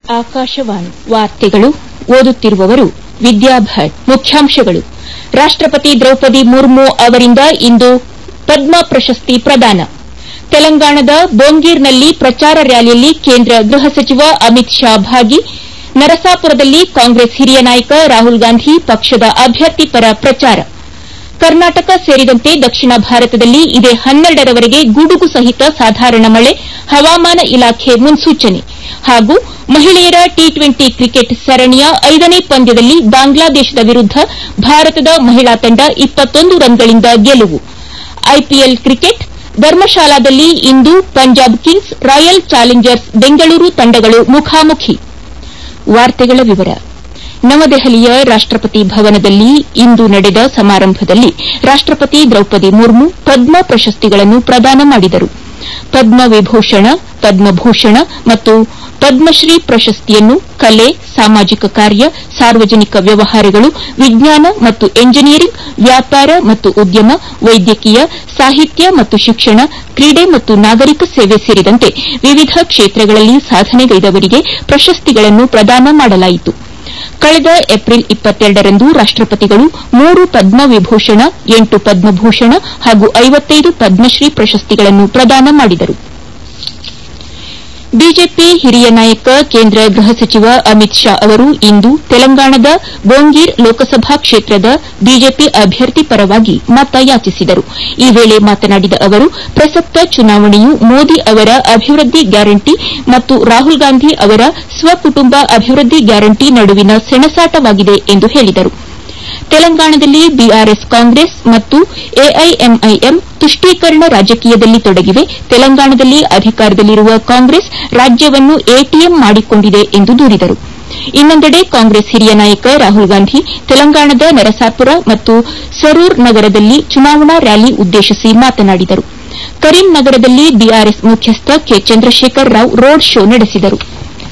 ಆಕಾಶವಾಣಿ ವಾರ್ತೆಗಳು ಓದುತ್ತಿರುವವರು ವಿದ್ಯಾ ಭಟ್ ಮುಖ್ಯಾಂಶಗಳು ರಾಷ್ಟಪತಿ ದ್ರೌಪದಿ ಮುರ್ಮು ಅವರಿಂದ ಇಂದು ಪದ್ಮ ಪ್ರಶಸ್ತಿ ಪ್ರದಾನ ತೆಲಂಗಾಣದ ಬೋಂಗೀರ್ನಲ್ಲಿ ಪ್ರಚಾರ ರ್ಯಾಲಿಯಲ್ಲಿ ಕೇಂದ್ರ ಗೃಹ ಸಚಿವ ಅಮಿತ್ ಶಾ ಭಾಗಿ ನರಸಾಪುರದಲ್ಲಿ ಕಾಂಗ್ರೆಸ್ ಹಿರಿಯ ನಾಯಕ ರಾಹುಲ್ ಗಾಂಧಿ ಪಕ್ಷದ ಅಭ್ಯರ್ಥಿ ಪರ ಪ್ರಚಾರ ಕರ್ನಾಟಕ ಸೇರಿದಂತೆ ದಕ್ಷಿಣ ಭಾರತದಲ್ಲಿ ಇದೇ ಹನ್ನೆರಡರವರೆಗೆ ಗುಡುಗು ಸಹಿತ ಸಾಧಾರಣ ಮಳೆ ಹವಾಮಾನ ಇಲಾಖೆ ಮುನ್ಸೂಚನೆ ಹಾಗೂ ಮಹಿಳೆಯರ ಟಿ ಟ್ವೆಂಟಿ ಕ್ರಿಕೆಟ್ ಸರಣಿಯ ಐದನೇ ಪಂದ್ಯದಲ್ಲಿ ಬಾಂಗ್ಲಾದೇಶದ ವಿರುದ್ದ ಭಾರತದ ಮಹಿಳಾ ತಂಡ ರನ್ಗಳಿಂದ ಗೆಲುವು ಐಪಿಎಲ್ ಕ್ರಿಕೆಟ್ ಧರ್ಮಶಾಲಾದಲ್ಲಿ ಇಂದು Punjab Kings Royal Challengers Bengaluru ತಂಡಗಳು ಮುಖಾಮುಖಿ ನವದೆಹಲಿಯ ರಾಷ್ಟಪತಿ ಭವನದಲ್ಲಿ ಇಂದು ನಡೆದ ಸಮಾರಂಭದಲ್ಲಿ ರಾಷ್ಟಪತಿ ದ್ರೌಪದಿ ಮುರ್ಮು ಪದ್ಮ ಪ್ರಶಸ್ತಿಗಳನ್ನು ಪ್ರದಾನ ಮಾಡಿದರು ಪದ್ಮ ವಿಭೂಷಣ ಪದ್ಮಭೂಷಣ ಮತ್ತು ಪದ್ಮಶ್ರೀ ಪ್ರಶಸ್ತಿಯನ್ನು ಕಲೆ ಸಾಮಾಜಿಕ ಕಾರ್ಯ ಸಾರ್ವಜನಿಕ ವ್ಯವಹಾರಗಳು ವಿಜ್ಞಾನ ಮತ್ತು ಎಂಜಿನಿಯರಿಂಗ್ ವ್ಯಾಪಾರ ಮತ್ತು ಉದ್ಯಮ ವೈದ್ಯಕೀಯ ಸಾಹಿತ್ಯ ಮತ್ತು ಶಿಕ್ಷಣ ಕ್ರೀಡೆ ಮತ್ತು ನಾಗರಿಕ ಸೇವೆ ಸೇರಿದಂತೆ ವಿವಿಧ ಕ್ಷೇತ್ರಗಳಲ್ಲಿ ಸಾಧನೆಗೈದವರಿಗೆ ಪ್ರಶಸ್ತಿಗಳನ್ನು ಪ್ರದಾನ ಮಾಡಲಾಯಿತು ಕಳೆದ ಏಪ್ರಿಲ್ ರಂದು ರಾಷ್ಟಪತಿಗಳು ಮೂರು ಪದ್ಮ ವಿಭೂಷಣ ಎಂಟು ಪದ್ಮಭೂಷಣ ಹಾಗೂ ಐವತ್ತೈದು ಪದ್ಮಶ್ರೀ ಪ್ರಶಸ್ತಿಗಳನ್ನು ಪ್ರದಾನ ಮಾಡಿದರು ಬಿಜೆಪಿ ಹಿರಿಯ ನಾಯಕ ಕೇಂದ್ರ ಗೃಹ ಸಚಿವ ಅಮಿತ್ ಶಾ ಅವರು ಇಂದು ತೆಲಂಗಾಣದ ಬೋಂಗೀರ್ ಲೋಕಸಭಾ ಕ್ಷೇತ್ರದ ಬಿಜೆಪಿ ಅಭ್ಯರ್ಥಿ ಪರವಾಗಿ ಮತ ಯಾಚಿಸಿದರು ಈ ವೇಳೆ ಮಾತನಾಡಿದ ಅವರು ಪ್ರಸಕ್ತ ಚುನಾವಣೆಯು ಮೋದಿ ಅವರ ಅಭಿವೃದ್ದಿ ಗ್ಯಾರಂಟಿ ಮತ್ತು ರಾಹುಲ್ ಗಾಂಧಿ ಅವರ ಸ್ವಕುಟುಂಬ ಅಭಿವೃದ್ದಿ ಗ್ಯಾರಂಟಿ ನಡುವಿನ ಸೆಣಸಾಟವಾಗಿದೆ ಎಂದು ಹೇಳಿದರು ತೆಲಂಗಾಣದಲ್ಲಿ ಬಿಆರ್ಎಸ್ ಕಾಂಗ್ರೆಸ್ ಮತ್ತು ಎಐಎಂಐಎಂ ತುಷ್ಟೀಕರಣ ರಾಜಕೀಯದಲ್ಲಿ ತೊಡಗಿವೆ ತೆಲಂಗಾಣದಲ್ಲಿ ಅಧಿಕಾರದಲ್ಲಿರುವ ಕಾಂಗ್ರೆಸ್ ರಾಜ್ಯವನ್ನು ಎಟಿಎಂ ಮಾಡಿಕೊಂಡಿದೆ ಎಂದು ದೂರಿದರು ಇನ್ನೊಂದೆಡೆ ಕಾಂಗ್ರೆಸ್ ಹಿರಿಯ ನಾಯಕ ರಾಹುಲ್ ಗಾಂಧಿ ತೆಲಂಗಾಣದ ನರಸಾಪುರ ಮತ್ತು ಸರೂರ್ ನಗರದಲ್ಲಿ ಚುನಾವಣಾ ರ್ಯಾಲಿ ಉದ್ದೇಶಿಸಿ ಮಾತನಾಡಿದರು ಕರೀಂನಗರದಲ್ಲಿ ಬಿಆರ್ಎಸ್ ಮುಖ್ಯಸ್ಥ K Chandrashekar Rao road show ನಡೆಸಿದರು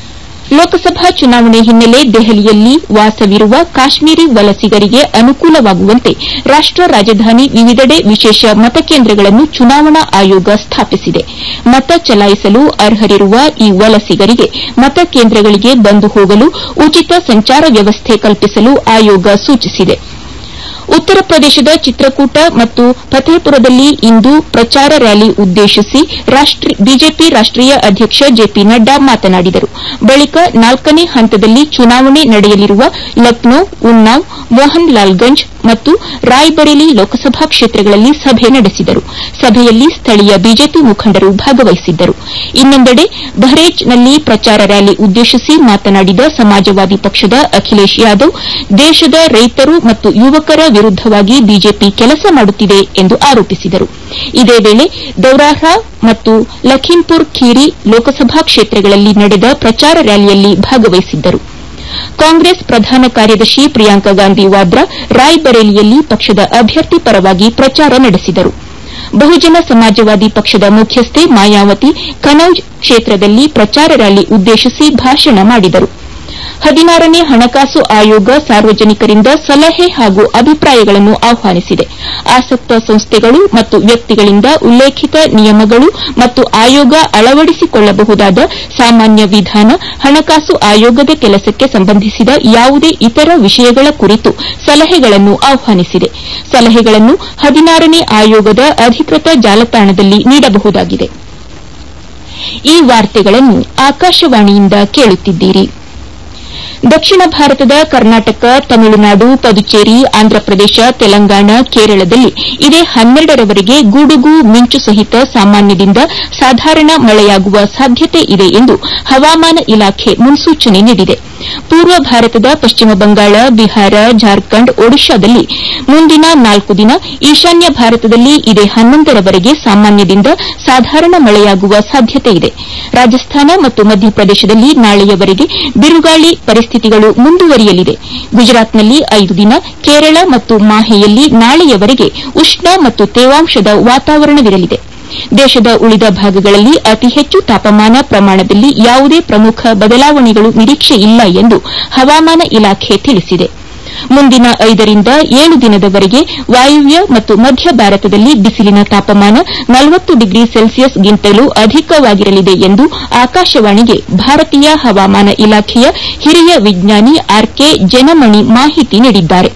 ಲೋಕಸಭಾ ಚುನಾವಣೆ ಹಿನ್ನೆಲೆ ದೆಹಲಿಯಲ್ಲಿ ವಾಸವಿರುವ ಕಾಶ್ಮೀರಿ ವಲಸಿಗರಿಗೆ ಅನುಕೂಲವಾಗುವಂತೆ ರಾಷ್ಟ ರಾಜಧಾನಿ ವಿವಿಧೆಡೆ ವಿಶೇಷ ಮತಕೇಂದ್ರಗಳನ್ನು ಚುನಾವಣಾ ಆಯೋಗ ಸ್ಥಾಪಿಸಿದೆ ಮತ ಚಲಾಯಿಸಲು ಅರ್ಹರಿರುವ ಈ ವಲಸಿಗರಿಗೆ ಮತಕೇಂದ್ರಗಳಿಗೆ ಬಂದು ಹೋಗಲು ಉಚಿತ ಸಂಚಾರ ವ್ಯವಸ್ಥೆ ಕಲ್ಪಿಸಲು ಆಯೋಗ ಸೂಚಿಸಿದೆ ಉತ್ತರ ಪ್ರದೇಶದ ಚಿತ್ರಕೂಟ ಮತ್ತು ಫತೇಪುರದಲ್ಲಿ ಇಂದು ಪ್ರಚಾರ ರ್ಯಾಲಿ ಉದ್ದೇಶಿಸಿ ಬಿಜೆಪಿ ರಾಷ್ಟೀಯ ಅಧ್ಯಕ್ಷ ಜೆಪಿ ನಡ್ಡಾ ಮಾತನಾಡಿದರು ಬಳಿಕ ನಾಲ್ಕನೇ ಹಂತದಲ್ಲಿ ಚುನಾವಣೆ ನಡೆಯಲಿರುವ ಲಕ್ನೋ ಉನ್ನಾವ್ ಮೋಹನ್ ಲಾಲ್ಗಂಜ್ ಮತ್ತು ರಾಯ್ಬರೇಲಿ ಲೋಕಸಭಾ ಕ್ಷೇತ್ರಗಳಲ್ಲಿ ಸಭೆ ನಡೆಸಿದರು ಸಭೆಯಲ್ಲಿ ಸ್ಥಳೀಯ ಬಿಜೆಪಿ ಮುಖಂಡರು ಭಾಗವಹಿಸಿದ್ದರು ಇನ್ನೊಂದೆಡೆ ಬಹ್ರೇಚ್ನಲ್ಲಿ ಪ್ರಚಾರ ರ್ಯಾಲಿ ಉದ್ದೇಶಿಸಿ ಮಾತನಾಡಿದ ಸಮಾಜವಾದಿ ಪಕ್ಷದ ಅಖಿಲೇಶ್ ಯಾದವ್ ದೇಶದ ರೈತರು ಮತ್ತು ಯುವಕರ ವಿರುದ್ದವಾಗಿ ಬಿಜೆಪಿ ಕೆಲಸ ಮಾಡುತ್ತಿದೆ ಎಂದು ಆರೋಪಿಸಿದರು ಇದೇ ವೇಳೆ ದೌರಾಹ್ರಾ ಮತ್ತು ಲಖೀಂಪುರ್ ಖೀರಿ ಲೋಕಸಭಾ ಕ್ಷೇತ್ರಗಳಲ್ಲಿ ನಡೆದ ಪ್ರಚಾರ ರ್ಯಾಲಿಯಲ್ಲಿ ಭಾಗವಹಿಸಿದ್ದರು ಕಾಂಗ್ರೆಸ್ ಪ್ರಧಾನ ಕಾರ್ಯದರ್ಶಿ ಪ್ರಿಯಾಂಕಾ ಗಾಂಧಿ ವಾದ್ರಾ ರಾಯ್ಬರೇಲಿಯಲ್ಲಿ ಪಕ್ಷದ ಅಭ್ಯರ್ಥಿ ಪರವಾಗಿ ಪ್ರಚಾರ ನಡೆಸಿದರು ಬಹುಜನ ಸಮಾಜವಾದಿ ಪಕ್ಷದ ಮುಖ್ಯಸ್ಥೆ ಮಾಯಾವತಿ ಕನೌಜ್ ಕ್ಷೇತ್ರದಲ್ಲಿ ಪ್ರಚಾರ ರ್ಯಾಲಿ ಉದ್ದೇಶಿಸಿ ಭಾಷಣ ಮಾಡಿದರು ಹದಿನಾರನೇ ಹಣಕಾಸು ಆಯೋಗ ಸಾರ್ವಜನಿಕರಿಂದ ಸಲಹೆ ಹಾಗೂ ಅಭಿಪ್ರಾಯಗಳನ್ನು ಆಹ್ವಾನಿಸಿದೆ ಆಸಕ್ತ ಸಂಸ್ಥೆಗಳು ಮತ್ತು ವ್ಯಕ್ತಿಗಳಿಂದ ಉಲ್ಲೇಖಿತ ನಿಯಮಗಳು ಮತ್ತು ಆಯೋಗ ಅಳವಡಿಸಿಕೊಳ್ಳಬಹುದಾದ ಸಾಮಾನ್ಯ ವಿಧಾನ ಹಣಕಾಸು ಆಯೋಗದ ಕೆಲಸಕ್ಕೆ ಸಂಬಂಧಿಸಿದ ಯಾವುದೇ ಇತರ ವಿಷಯಗಳ ಕುರಿತು ಸಲಹೆಗಳನ್ನು ಆಹ್ವಾನಿಸಿದೆ ಸಲಹೆಗಳನ್ನು ಹದಿನಾರನೇ ಆಯೋಗದ ಅಧಿಕೃತ ಜಾಲತಾಣದಲ್ಲಿ ನೀಡಬಹುದಾಗಿದೆ ಈ ವಾರ್ತೆಗಳನ್ನು ಆಕಾಶವಾಣಿಯಿಂದ ಕೇಳುತ್ತಿದ್ದೀರಿ ದಕ್ಷಿಣ ಭಾರತದ ಕರ್ನಾಟಕ ತಮಿಳುನಾಡು ಪದುಚೇರಿ ಆಂಧ್ರಪ್ರದೇಶ ತೆಲಂಗಾಣ ಕೇರಳದಲ್ಲಿ ಇದೇ ಹನ್ನೆರಡರವರೆಗೆ ಗುಡುಗು ಮಿಂಚು ಸಹಿತ ಸಾಮಾನ್ಯದಿಂದ ಸಾಧಾರಣ ಮಳೆಯಾಗುವ ಸಾಧ್ಯತೆ ಇದೆ ಎಂದು ಹವಾಮಾನ ಇಲಾಖೆ ಮುನ್ಸೂಚನೆ ನೀಡಿದೆ ಪೂರ್ವ ಭಾರತದ ಪಶ್ಚಿಮ ಬಂಗಾಳ ಬಿಹಾರ ಜಾರ್ಖಂಡ್ ಒಡಿಶಾದಲ್ಲಿ ಮುಂದಿನ ನಾಲ್ಕು ದಿನ ಈಶಾನ್ಯ ಭಾರತದಲ್ಲಿ ಇದೇ ಹನ್ನೊಂದರವರೆಗೆ ಸಾಮಾನ್ಯದಿಂದ ಸಾಧಾರಣ ಮಳೆಯಾಗುವ ಸಾಧ್ಯತೆ ಇದೆ ರಾಜಸ್ಥಾನ ಮತ್ತು ಮಧ್ಯಪ್ರದೇಶದಲ್ಲಿ ನಾಳೆಯವರೆಗೆ ಬಿರುಗಾಳಿ ಪರಿಸ್ಥಿತಿಗಳು ಮುಂದುವರಿಯಲಿದೆ ಗುಜರಾತ್ನಲ್ಲಿ ಐದು ದಿನ ಕೇರಳ ಮತ್ತು ಮಾಹೆಯಲ್ಲಿ ನಾಳೆಯವರೆಗೆ ಉಷ್ಣ ಮತ್ತು ತೇವಾಂಶದ ವಾತಾವರಣವಿರಲಿದೆ ದೇಶದ ಉಳಿದ ಭಾಗಗಳಲ್ಲಿ ಅತಿ ಹೆಚ್ಚು ತಾಪಮಾನ ಪ್ರಮಾಣದಲ್ಲಿ ಯಾವುದೇ ಪ್ರಮುಖ ಬದಲಾವಣೆಗಳು ನಿರೀಕ್ಷೆ ಇಲ್ಲ ಎಂದು ಹವಾಮಾನ ಇಲಾಖೆ ತಿಳಿಸಿದೆ ಮುಂದಿನ ಐದರಿಂದ ಏಳು ದಿನದವರೆಗೆ ವಾಯುವ್ಯ ಮತ್ತು ಮಧ್ಯ ಭಾರತದಲ್ಲಿ ಬಿಸಿಲಿನ ತಾಪಮಾನ ನಲವತ್ತು ಡಿಗ್ರಿ ಸೆಲ್ಸಿಯಸ್ಗಿಂತಲೂ ಅಧಿಕವಾಗಿರಲಿದೆ ಎಂದು ಆಕಾಶವಾಣಿಗೆ ಭಾರತೀಯ ಹವಾಮಾನ ಇಲಾಖೆಯ ಹಿರಿಯ ವಿಜ್ಞಾನಿ ಆರ್ಕೆ ಜನಮಣಿ ಮಾಹಿತಿ ನೀಡಿದ್ದಾರೆ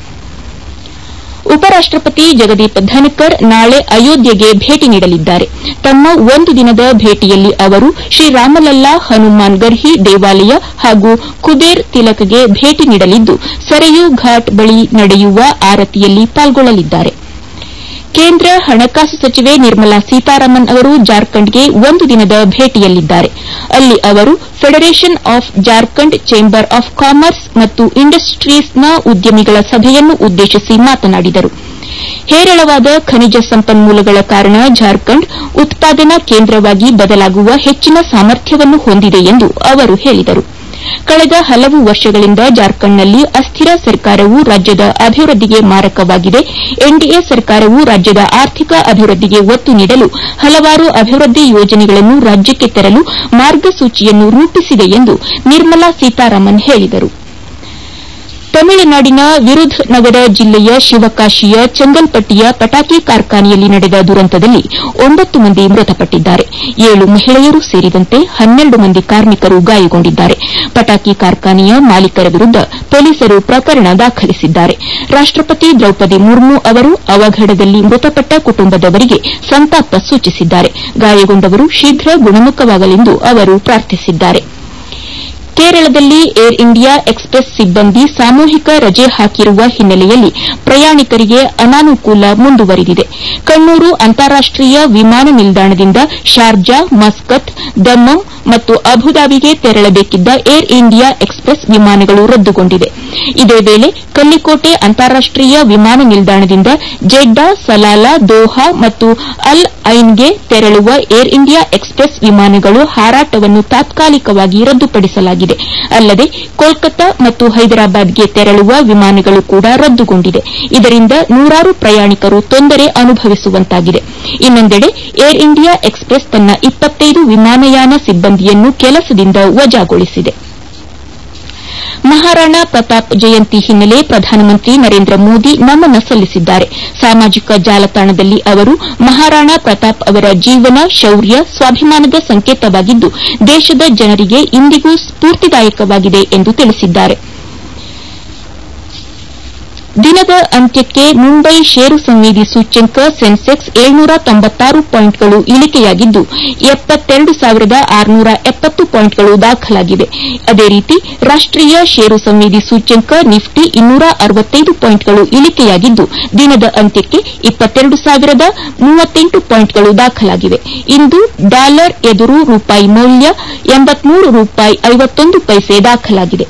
ಉಪರಾಷ್ಟಪತಿ ಜಗದೀಪ್ ಧನ್ಕರ್ ನಾಳೆ ಅಯೋಧ್ಯೆಗೆ ಭೇಟಿ ನೀಡಲಿದ್ದಾರೆ ತಮ್ಮ ಒಂದು ದಿನದ ಭೇಟಿಯಲ್ಲಿ ಅವರು ಶ್ರೀರಾಮಲಲ್ಲಾ ಹನುಮಾನ್ ಗರ್ಹಿ ದೇವಾಲಯ ಹಾಗೂ ಕುಬೇರ್ ತಿಲಕ್ಗೆ ಭೇಟಿ ನೀಡಲಿದ್ದು ಸರಯೂ ಘಾಟ್ ಬಳಿ ನಡೆಯುವ ಆರತಿಯಲ್ಲಿ ಪಾಲ್ಗೊಳ್ಳಲಿದ್ದಾರೆ ಕೇಂದ್ರ ಹಣಕಾಸು ಸಚಿವೆ ನಿರ್ಮಲಾ ಸೀತಾರಾಮನ್ ಅವರು ಜಾರ್ಖಂಡ್ಗೆ ಒಂದು ದಿನದ ಭೇಟಿಯಲ್ಲಿದ್ದಾರೆ ಅಲ್ಲಿ ಅವರು federation of Jharkhand chamber of commerce ಮತ್ತು ಇಂಡಸ್ಟ್ರೀಸ್ನ ಉದ್ಯಮಿಗಳ ಸಭೆಯನ್ನು ಉದ್ದೇಶಿಸಿ ಮಾತನಾಡಿದರು ಹೇರಳವಾದ ಖನಿಜ ಸಂಪನ್ಮೂಲಗಳ ಕಾರಣ ಜಾರ್ಖಂಡ್ ಉತ್ಪಾದನಾ ಕೇಂದ್ರವಾಗಿ ಬದಲಾಗುವ ಹೆಚ್ಚಿನ ಸಾಮರ್ಥ್ಯವನ್ನು ಹೊಂದಿದೆ ಎಂದು ಅವರು ಹೇಳಿದರು ಕಳೆದ ಹಲವು ವರ್ಷಗಳಿಂದ ಜಾರ್ಖಂಡ್ನಲ್ಲಿ ಅಸ್ಥಿರ ಸರ್ಕಾರವು ರಾಜ್ಯದ ಅಭಿವೃದ್ದಿಗೆ ಮಾರಕವಾಗಿದೆ ಎನ್ಡಿಎ ಸರ್ಕಾರವು ರಾಜ್ಯದ ಆರ್ಥಿಕ ಅಭಿವೃದ್ದಿಗೆ ಒತ್ತು ನೀಡಲು ಹಲವಾರು ಅಭಿವೃದ್ದಿ ಯೋಜನೆಗಳನ್ನು ರಾಜ್ಯಕ್ಕೆ ತರಲು ಮಾರ್ಗಸೂಚಿಯನ್ನು ರೂಪಿಸಿದೆ ಎಂದು ನಿರ್ಮಲಾ ಸೀತಾರಾಮನ್ ಹೇಳಿದರು ತಮಿಳುನಾಡಿನ ವಿರುಧನಗರ ಜಿಲ್ಲೆಯ ಶಿವಕಾಶಿಯ ಚೆಂಗಲ್ಪಟ್ಟಿಯ ಪಟಾಕಿ ಕಾರ್ಖಾನೆಯಲ್ಲಿ ನಡೆದ ದುರಂತದಲ್ಲಿ ಒಂಬತ್ತು ಮಂದಿ ಮೃತಪಟ್ಟಿದ್ದಾರೆ ಏಳು ಮಹಿಳೆಯರು ಸೇರಿದಂತೆ ಹನ್ನೆರಡು ಮಂದಿ ಕಾರ್ಮಿಕರು ಗಾಯಗೊಂಡಿದ್ದಾರೆ ಪಟಾಕಿ ಕಾರ್ಖಾನೆಯ ಮಾಲೀಕರ ವಿರುದ್ದ ಪೊಲೀಸರು ಪ್ರಕರಣ ದಾಖಲಿಸಿದ್ದಾರೆ ರಾಷ್ಟಪತಿ ದ್ರೌಪದಿ ಮುರ್ಮು ಅವರು ಅವಘಡದಲ್ಲಿ ಮೃತಪಟ್ಟ ಕುಟುಂಬದವರಿಗೆ ಸಂತಾಪ ಸೂಚಿಸಿದ್ದಾರೆ ಗಾಯಗೊಂಡವರು ಶೀಘ್ರ ಗುಣಮುಖವಾಗಲೆಂದು ಅವರು ಪ್ರಾರ್ಥಿಸಿದ್ದಾರೆ ಕೇರಳದಲ್ಲಿ ಏರ್ ಇಂಡಿಯಾ ಎಕ್ಸ್ಪ್ರೆಸ್ ಸಿಬ್ಬಂದಿ ಸಾಮೂಹಿಕ ರಜೆ ಹಾಕಿರುವ ಹಿನ್ನೆಲೆಯಲ್ಲಿ ಪ್ರಯಾಣಿಕರಿಗೆ ಅನಾನುಕೂಲ ಮುಂದುವರಿದಿದೆ ಕಣ್ಣೂರು ಅಂತಾರಾಷ್ಟೀಯ ವಿಮಾನ ನಿಲ್ದಾಣದಿಂದ ಶಾರ್ಜಾ ಮಸ್ಕತ್ ದಮ್ಮಂ ಮತ್ತು ಅಬುದಾಬಿಗೆ ತೆರಳಬೇಕಿದ್ದ ಏರ್ ಇಂಡಿಯಾ ಎಕ್ಸ್ಪ್ರೆಸ್ ವಿಮಾನಗಳು ರದ್ದುಗೊಂಡಿವೆ ಇದೇ ವೇಳೆ ಕಲ್ಲಿಕೋಟೆ ಅಂತಾರಾಷ್ಟೀಯ ವಿಮಾನ ನಿಲ್ದಾಣದಿಂದ ಜೆಡ್ಡಾ ಸಲಾಲಾ ದೋಹಾ ಮತ್ತು ಅಲ್ ಐನ್ಗೆ ತೆರಳುವ ಏರ್ ಇಂಡಿಯಾ ಎಕ್ಸ್ಪ್ರೆಸ್ ವಿಮಾನಗಳು ಹಾರಾಟವನ್ನು ತಾತ್ಕಾಲಿಕವಾಗಿ ರದ್ದುಪಡಿಸಲಾಗಿದೆ ಅಲ್ಲದೆ ಕೋಲ್ಕತ್ತಾ ಮತ್ತು ಹೈದರಾಬಾದ್ಗೆ ತೆರಳುವ ವಿಮಾನಗಳು ಕೂಡ ರದ್ದುಗೊಂಡಿದೆ ಇದರಿಂದ ನೂರಾರು ಪ್ರಯಾಣಿಕರು ತೊಂದರೆ ಅನುಭವಿಸುವಂತಾಗಿದೆ ಇನ್ನೊಂದೆಡೆ ಏರ್ ಇಂಡಿಯಾ ಎಕ್ಸ್ಪ್ರೆಸ್ ತನ್ನ ಇಪ್ಪತ್ತೈದು ವಿಮಾನಯಾನ ಸಿಬ್ಬಂದಿಯನ್ನು ಕೆಲಸದಿಂದ ವಜಾಗೊಳಿಸಿದೆ ಮಹಾರಾಣಾ ಪ್ರತಾಪ್ ಜಯಂತಿ ಹಿನ್ನೆಲೆ ಪ್ರಧಾನಮಂತ್ರಿ ನರೇಂದ್ರ ಮೋದಿ ನಮನ ಸಲ್ಲಿಸಿದ್ದಾರೆ ಸಾಮಾಜಿಕ ಜಾಲತಾಣದಲ್ಲಿ ಅವರು ಮಹಾರಾಣಾ ಪ್ರತಾಪ್ ಅವರ ಜೀವನ ಶೌರ್ಯ ಸ್ವಾಭಿಮಾನದ ಸಂಕೇತವಾಗಿದ್ದು ದೇಶದ ಜನರಿಗೆ ಇಂದಿಗೂ ಸ್ಫೂರ್ತಿದಾಯಕವಾಗಿದೆ ಎಂದು ತಿಳಿಸಿದ್ದಾರೆ ದಿನದ ಅಂತ್ಯಕ್ಕೆ ಮುಂಬೈ ಷೇರು ಸಂವೇದಿ ಸೂಚ್ಯಂಕ ಸೆನ್ಸೆಕ್ಸ್ ಏಳ್ನೂರ ತೊಂಬತ್ತಾರು ಪಾಯಿಂಟ್ಗಳು ಇಳಿಕೆಯಾಗಿದ್ದು ಎಪ್ಪತ್ತೆರಡು ಸಾವಿರದ ಆರುನೂರ ಎಪ್ಪತ್ತು ಪಾಯಿಂಟ್ಗಳು ದಾಖಲಾಗಿವೆ ಅದೇ ರೀತಿ ರಾಷ್ಟೀಯ ಷೇರು ಸಂವೇದಿ ಸೂಚ್ಯಂಕ ನಿಫ್ಟಿ ಇನ್ನೂರ ಅರವತ್ತೈದು ಪಾಯಿಂಟ್ಗಳು ಇಳಿಕೆಯಾಗಿದ್ದು ದಿನದ ಅಂತ್ಯಕ್ಕೆ ಇಪ್ಪತ್ತೆರಡು ಸಾವಿರದ ಮೂವತ್ತೆಂಟು ಪಾಯಿಂಟ್ಗಳು ದಾಖಲಾಗಿವೆ ಇಂದು ಡಾಲರ್ ಎದುರು ರೂಪಾಯಿ ಮೌಲ್ಯ ಎಂಬತ್ಮೂರು ರೂಪಾಯಿ ಐವತ್ತೊಂದು ಪೈಸೆ ದಾಖಲಾಗಿದೆ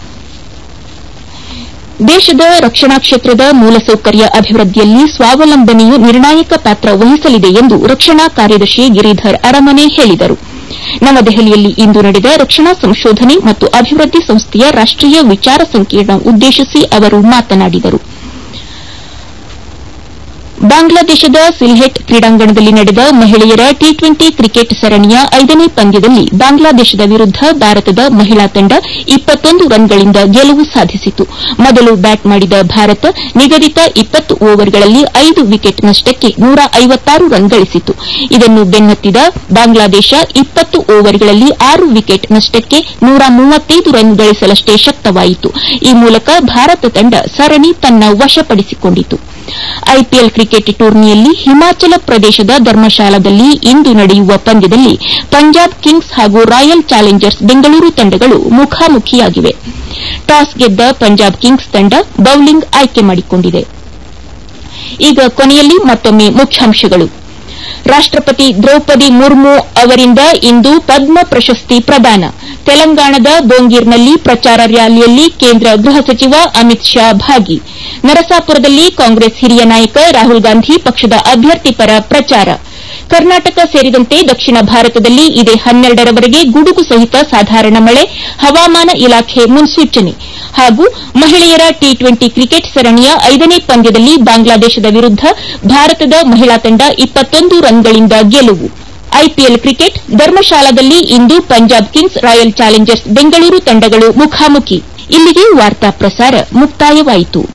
ದೇಶದ ರಕ್ಷಣಾ ಕ್ಷೇತ್ರದ ಮೂಲಸೌಕರ್ಯ ಅಭಿವೃದ್ದಿಯಲ್ಲಿ ಸ್ವಾವಲಂಬನೆಯು ನಿರ್ಣಾಯಕ ಪಾತ್ರ ವಹಿಸಲಿದೆ ಎಂದು ರಕ್ಷಣಾ ಕಾರ್ಯದರ್ಶಿ ಗಿರಿಧರ್ ಅರಮನೆ ಹೇಳಿದರು ನವದೆಹಲಿಯಲ್ಲಿ ಇಂದು ನಡೆದ ರಕ್ಷಣಾ ಸಂಶೋಧನೆ ಮತ್ತು ಅಭಿವೃದ್ದಿ ಸಂಸ್ಥೆಯ ರಾಷ್ಟೀಯ ವಿಚಾರ ಸಂಕಿರಣ ಉದ್ದೇಶಿಸಿ ಅವರು ಮಾತನಾಡಿದರು ಬಾಂಗ್ಲಾದೇಶದ ಸಿಲ್ಹೆಟ್ ಕ್ರೀಡಾಂಗಣದಲ್ಲಿ ನಡೆದ ಮಹಿಳೆಯರ ಟಿ ಟ್ವೆಂಟಿ ಕ್ರಿಕೆಟ್ ಸರಣಿಯ ಐದನೇ ಪಂದ್ಯದಲ್ಲಿ ಬಾಂಗ್ಲಾದೇಶದ ವಿರುದ್ದ ಭಾರತದ ಮಹಿಳಾ ತಂಡ ಇಪ್ಪತ್ತೊಂದು ರನ್ಗಳಿಂದ ಗೆಲುವು ಸಾಧಿಸಿತು ಮೊದಲು ಬ್ಯಾಟ್ ಮಾಡಿದ ಭಾರತ ನಿಗದಿತ ಇಪ್ಪತ್ತು ಓವರ್ಗಳಲ್ಲಿ ಐದು ವಿಕೆಟ್ ನಷ್ಟಕ್ಕೆ ನೂರ ಐವತ್ತಾರು ರನ್ ಗಳಿಸಿತು ಇದನ್ನು ಬೆನ್ನತ್ತಿದ ಬಾಂಗ್ಲಾದೇಶ ಇಪ್ಪತ್ತು ಓವರ್ಗಳಲ್ಲಿ ಆರು ವಿಕೆಟ್ ನಷ್ಟಕ್ಕೆ ನೂರ ಮೂವತ್ತೈದು ರನ್ ಗಳಿಸಲಷ್ಟೇ ಶಕ್ತವಾಯಿತು ಈ ಮೂಲಕ ಭಾರತ ತಂಡ ಸರಣಿ ತನ್ನ ವಶಪಡಿಸಿಕೊಂಡಿತು ಐಪಿಎಲ್ ಕ್ರಿಕೆಟ್ ಟೂರ್ನಿಯಲ್ಲಿ ಹಿಮಾಚಲ ಪ್ರದೇಶದ ಧರ್ಮಶಾಲಾದಲ್ಲಿ ಇಂದು ನಡೆಯುವ ಪಂದ್ಯದಲ್ಲಿ ಪಂಜಾಬ್ ಕಿಂಗ್ಸ್ ಹಾಗೂ ರಾಯಲ್ ಚಾಲೆಂಜರ್ಸ್ ಬೆಂಗಳೂರು ತಂಡಗಳು ಮುಖಾಮುಖಿಯಾಗಿವೆ ಟಾಸ್ ಗೆದ್ದ ಪಂಜಾಬ್ ಕಿಂಗ್ಸ್ ತಂಡ ಬೌಲಿಂಗ್ ಆಯ್ಕೆ ಮಾಡಿಕೊಂಡಿದೆ ಈಗ ಕೊನೆಯಲ್ಲಿ ಮತ್ತೊಮ್ಮೆ ಮುಖ್ಯಾಂಶಗಳು ರಾಷ್ಟಪತಿ ದ್ರೌಪದಿ ಮುರ್ಮು ಅವರಿಂದ ಇಂದು ಪದ್ಮ ಪ್ರಶಸ್ತಿ ಪ್ರದಾನ ತೆಲಂಗಾಣದ ಬೋಂಗೀರ್ನಲ್ಲಿ ಪ್ರಚಾರ ರ್ಯಾಲಿಯಲ್ಲಿ ಕೇಂದ್ರ ಗೃಹ ಸಚಿವ ಅಮಿತ್ ಶಾ ಭಾಗಿ ನರಸಾಪುರದಲ್ಲಿ ಕಾಂಗ್ರೆಸ್ ಹಿರಿಯ ನಾಯಕ ರಾಹುಲ್ ಗಾಂಧಿ ಪಕ್ಷದ ಅಭ್ಯರ್ಥಿ ಪರ ಪ್ರಚಾರ ಕರ್ನಾಟಕ ಸೇರಿದಂತೆ ದಕ್ಷಿಣ ಭಾರತದಲ್ಲಿ ಇದೇ ಹನ್ನೆರಡರವರೆಗೆ ಗುಡುಗು ಸಹಿತ ಸಾಧಾರಣ ಮಳೆ ಹವಾಮಾನ ಇಲಾಖೆ ಮುನ್ಸೂಚನೆ ಹಾಗೂ ಮಹಿಳೆಯರ ಟಿ ಟ್ವೆಂಟಿ ಕ್ರಿಕೆಟ್ ಸರಣಿಯ ಐದನೇ ಪಂದ್ಯದಲ್ಲಿ ಬಾಂಗ್ಲಾದೇಶದ ವಿರುದ್ದ ಭಾರತದ ಮಹಿಳಾ ತಂಡ ಇಪ್ಪತ್ತೊಂದು ರನ್ಗಳಿಂದ ಗೆಲುವು ಐಪಿಎಲ್ ಕ್ರಿಕೆಟ್ ಧರ್ಮಶಾಲಾದಲ್ಲಿ ಇಂದು Punjab Kings Royal Challengers Bengaluru ತಂಡಗಳು ಮುಖಾಮುಖಿ ಇಲ್ಲಿಗೆ ವಾರ್ತಾ ಪ್ರಸಾರ ಮುಕ್ತಾಯವಾಯಿತು